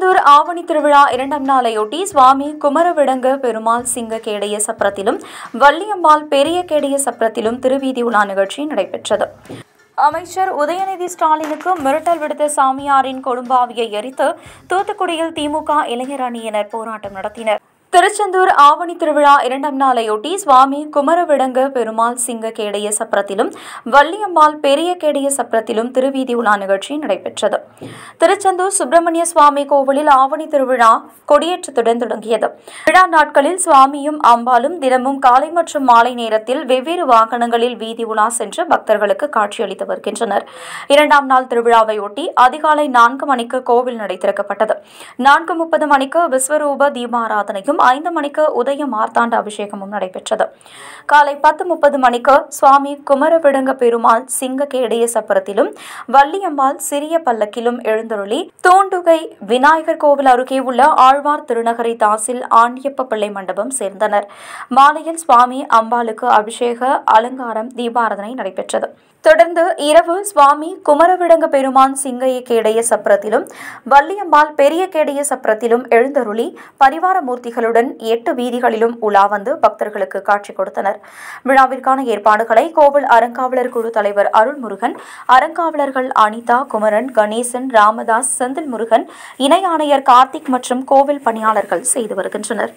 திருச்செந்தூர் ஆவணி திருவிழா இரண்டாம் நாளையொட்டி சுவாமி குமரவிடங்க பெருமாள் சிங்க கேடைய சப்பரத்திலும் வள்ளியம்மாள் பெரிய கேடைய சப்பரத்திலும் திருவீதி உலா நிகழ்ச்சி நடைபெற்றது அமைச்சர் உதயநிதி ஸ்டாலினுக்கு மிரட்டல் விடுத்த சாமியாரின் கொடும்பாவியை எரித்து தூத்துக்குடியில் திமுக இளைஞர் அணியினர் போராட்டம் நடத்தினர் திருச்செந்தூர் ஆவணி திருவிழா இரண்டாம் நாளையொட்டி சுவாமி குமரவிடங்க பெருமாள் சிங்க கேடைய சப்பரத்திலும் வள்ளியம்மாள் பெரிய கேடைய சப்பரத்திலும் திருவீதி உலா நிகழ்ச்சி நடைபெற்றது திருச்செந்தூர் சுப்பிரமணிய சுவாமி கோவிலில் ஆவணி திருவிழா கொடியேற்றத்துடன் தொடங்கியது விழா நாட்களில் சுவாமியும் அம்பாலும் தினமும் காலை மற்றும் மாலை நேரத்தில் வெவ்வேறு வாகனங்களில் வீதி உலா சென்று பக்தர்களுக்கு காட்சியளித்து வருகின்றனர் இரண்டாம் நாள் திருவிழாவையொட்டி அதிகாலை நான்கு மணிக்கு கோவில் நடை திறக்கப்பட்டது நான்கு முப்பது மணிக்கு விஸ்வரூப தீபாராதனையும் ஐந்து மணிக்கு உதய மார்த்தாண்ட அபிஷேகமும் நடைபெற்றது காலை பத்து முப்பது மணிக்கு சுவாமி குமரவிடங்க பெருமாள் சிங்க கேடைய சப்பரத்திலும் வள்ளியம்மாள் சிறிய பல்லக்கிலும் எழுந்தருளி தோண்டுகை விநாயகர் கோவில் அருகே உள்ள ஆழ்வார் திருநகரை தாசில் ஆண்டியப்ப பிள்ளை மண்டபம் சேர்ந்தனர் மாலையில் சுவாமி அம்பாளுக்கு அபிஷேக அலங்காரம் தீபாராதனை நடைபெற்றது தொடர்ந்து இரவு சுவாமி குமரவிடங்க பெருமான் சிங்கைய கேடைய சப்பரத்திலும் வள்ளியம்மாள் பெரிய கேடைய சப்பரத்திலும் எழுந்தருளி பரிவார மூர்த்திகளுடன் எட்டு வீதிகளிலும் உலா வந்து பக்தர்களுக்கு காட்சி கொடுத்தனர் விழாவிற்கான ஏற்பாடுகளை கோவில் அறங்காவலர் குழு தலைவர் அருள்முருகன் அறங்காவலர்கள் அனிதா குமரன் கணேசன் ராமதாஸ் செந்தில் முருகன் இணை ஆணையர் கார்த்திக் மற்றும் கோவில் பணியாளர்கள் செய்து வருகின்றனர்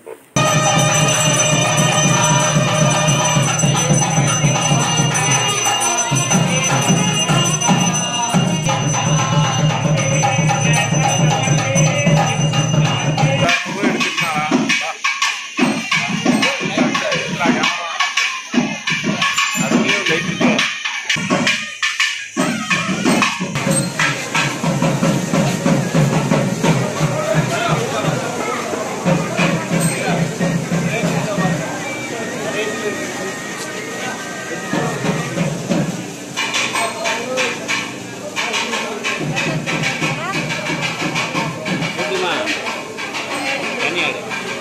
எப்படிமா தனியாடு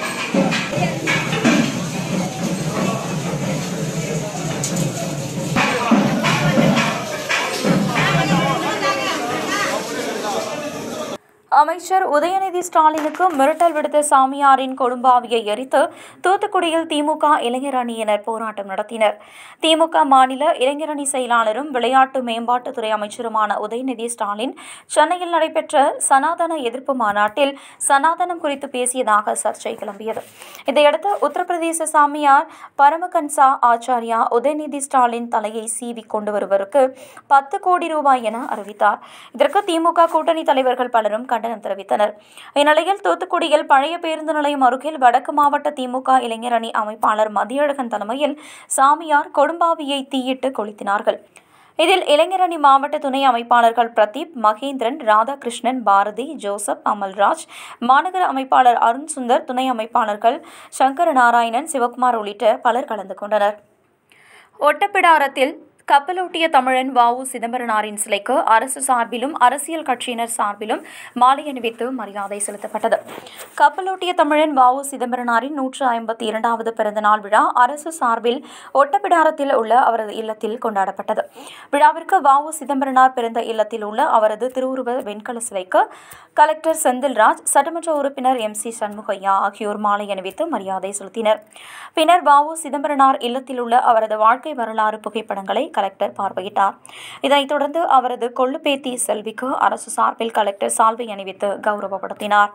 அமைச்சர் உதயநிதி ஸ்டாலினுக்கு மிரட்டல் விடுத்த சாமியாரின் கொடும்பாவியை எரித்து தூத்துக்குடியில் திமுக இளைஞர் அணியினர் போராட்டம் நடத்தினர் திமுக மாநில இளைஞரணி செயலாளரும் விளையாட்டு மேம்பாட்டுத்துறை அமைச்சருமான உதயநிதி ஸ்டாலின் சென்னையில் நடைபெற்ற சனாதன எதிர்ப்பு மாநாட்டில் சனாதனம் குறித்து பேசியதாக சர்ச்சை கிளம்பியது இதையடுத்து உத்தரப்பிரதேச சாமியார் பரமகன்சா ஆச்சாரியா உதயநிதி ஸ்டாலின் தலையை சீவி கொண்டு வருவதற்கு பத்து கோடி ரூபாய் என அறிவித்தார் இதற்கு திமுக கூட்டணி தலைவர்கள் பலரும் கண்டனம் தெரிவித்தனர் இந்நிலையில் தூத்துக்குடியில் பழைய பேருந்து நிலையம் அருகில் வடக்கு மாவட்ட திமுக இளைஞர் அணி அமைப்பாளர் மதியழகன் தலைமையில் சாமியார் கொடும்பாவியை தீயிட்டு கொளுத்தினார்கள் இதில் இளைஞரணி மாவட்ட துணை அமைப்பாளர்கள் பிரதீப் மகேந்திரன் ராதாகிருஷ்ணன் பாரதி ஜோசப் அமல்ராஜ் மாநகர அமைப்பாளர் அருண் சுந்தர் துணை அமைப்பாளர்கள் சங்கர நாராயணன் சிவகுமார் உள்ளிட்ட பலர் கலந்து கொண்டனர் ஒட்டப்பிடாரத்தில் கப்பலோட்டிய தமிழன் வஉ சிதம்பரனாரின் சிலைக்கு அரசு சார்பிலும் அரசியல் கட்சியினர் சார்பிலும் மாலை அணிவித்து மரியாதை செலுத்தப்பட்டது கப்பலோட்டிய தமிழன் வஉ சிதம்பரனாரின் நூற்று ஐம்பத்தி இரண்டாவது பிறந்தநாள் விழா அரசு சார்பில் ஒட்டப்பிடாரத்தில் உள்ள அவரது இல்லத்தில் கொண்டாடப்பட்டது விழாவிற்கு வஉ சிதம்பரனார் பிறந்த இல்லத்தில் உள்ள அவரது திருவுருவ வெண்கல சிலைக்கு கலெக்டர் செந்தில்ராஜ் சட்டமன்ற உறுப்பினர் எம் சி சண்முகையா ஆகியோர் மாலை அணிவித்து மரியாதை செலுத்தினர் பின்னர் வஉ சிதம்பரனார் இல்லத்தில் உள்ள அவரது வாழ்க்கை வரலாறு புகைப்படங்களை கலெக்டர் பார்வையிட்டார் இதனைத் தொடர்ந்து அவரது கொள்ளுப்பேத்தி செல்விக்கு அரசு சார்பில் கலெக்டர் சால்வை அணிவித்து கௌரவப்படுத்தினார்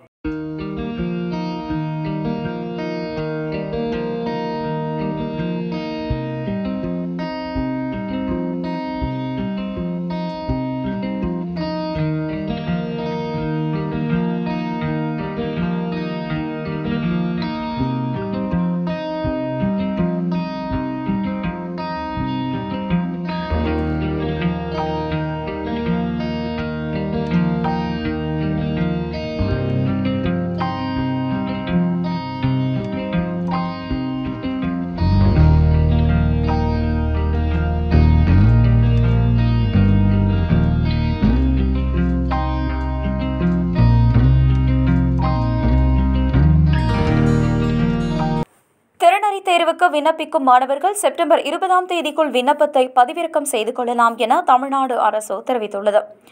திறனறி தேர்வுக்கு விண்ணப்பிக்கும் மாணவர்கள் செப்டம்பர் இருபதாம் தேதிக்குள் விண்ணப்பத்தை பதிவிறக்கம் செய்து கொள்ளலாம் என தமிழ்நாடு அரசு தெரிவித்துள்ளது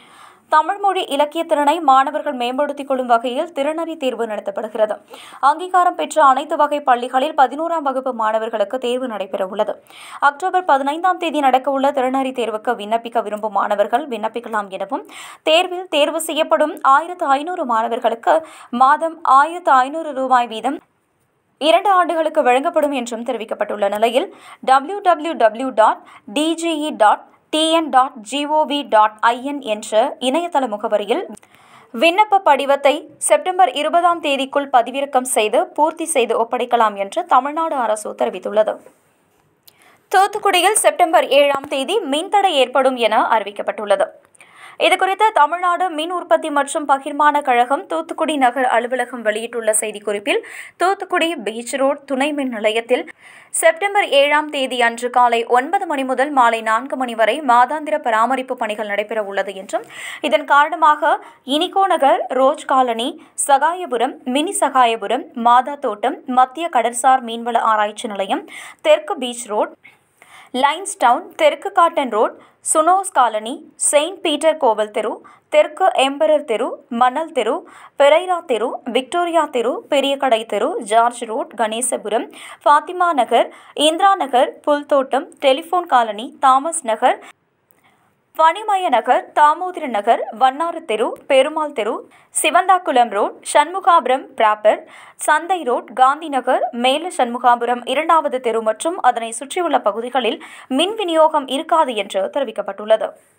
தமிழ் மொழி இலக்கிய திறனை மாணவர்கள் மேம்படுத்திக் கொள்ளும் வகையில் திறனறி தேர்வு நடத்தப்படுகிறது அங்கீகாரம் பெற்ற அனைத்து வகை பள்ளிகளில் பதினோராம் வகுப்பு மாணவர்களுக்கு தேர்வு நடைபெறவுள்ளது அக்டோபர் பதினைந்தாம் தேதி நடக்கவுள்ள திறனறி தேர்வுக்கு விண்ணப்பிக்க விரும்பும் மாணவர்கள் விண்ணப்பிக்கலாம் எனவும் தேர்வில் தேர்வு செய்யப்படும் ஆயிரத்து ஐநூறு மாணவர்களுக்கு மாதம் ஆயிரத்து ஐநூறு ரூபாய் வீதம் இரண்டு ஆண்டுகளுக்கு வழங்கப்படும் என்றும் தெரிவிக்கப்பட்டுள்ள நிலையில் W W W dot DGE dot TN dot GOV dot IN என்ற இணையதள முகவரியில் விண்ணப்ப படிவத்தை செப்டம்பர் இருபதாம் தேதிக்குள் பதிவிறக்கம் செய்து பூர்த்தி செய்து ஒப்படைக்கலாம் என்று தமிழ்நாடு அரசு தெரிவித்துள்ளது தூத்துக்குடியில் செப்டம்பர் ஏழாம் தேதி மின்தடை ஏற்படும் என அறிவிக்கப்பட்டுள்ளது இதுகுறித்து தமிழ்நாடு மின் உற்பத்தி மற்றும் பகிர்மான கழகம் தூத்துக்குடி நகர் அலுவலகம் வெளியிட்டுள்ள செய்திக்குறிப்பில் தூத்துக்குடி பீச் ரோட் துணை மின் நிலையத்தில் செப்டம்பர் ஏழாம் தேதி அன்று காலை ஒன்பது மணி முதல் மாலை நான்கு மணி வரை மாதாந்திர பராமரிப்பு பணிகள் நடைபெற உள்ளது என்றும் இதன் காரணமாக இனிகோ நகர் ரோஜ் காலனி சகாயபுரம் மினி சகாயபுரம் மாதா தோட்டம் மத்திய கடற்சார் மீன்வள ஆராய்ச்சி நிலையம் தெற்கு பீச் ரோட் லைன்ஸ் டவுன் தெற்கு காட்டன் ரோட் சுனோஸ் காலனி செயின்ட் பீட்டர் கோவில் தெரு தெற்கு எம்பரர் தெரு மணல் தெரு பெரைரா தெரு விக்டோரியா தெரு பெரியகடை தெரு George road Ganeshapuram Fatima Nagar Indira Nagar Pulthottam telephone colony Thomas Nagar Panimaya Nagar Damodara Nagar Vannaru தெரு பெருமாள் தெரு சிவந்தாக்குளம் ரோட் சண்முகாபுரம் பிராப்பர் சந்தை ரோட் காந்தி நகர் மேல சண்முகாபுரம் இரண்டாவது தெரு மற்றும் அதனை சுற்றியுள்ள பகுதிகளில் மின் விநியோகம் இருக்காது என்று தெரிவிக்கப்பட்டுள்ளது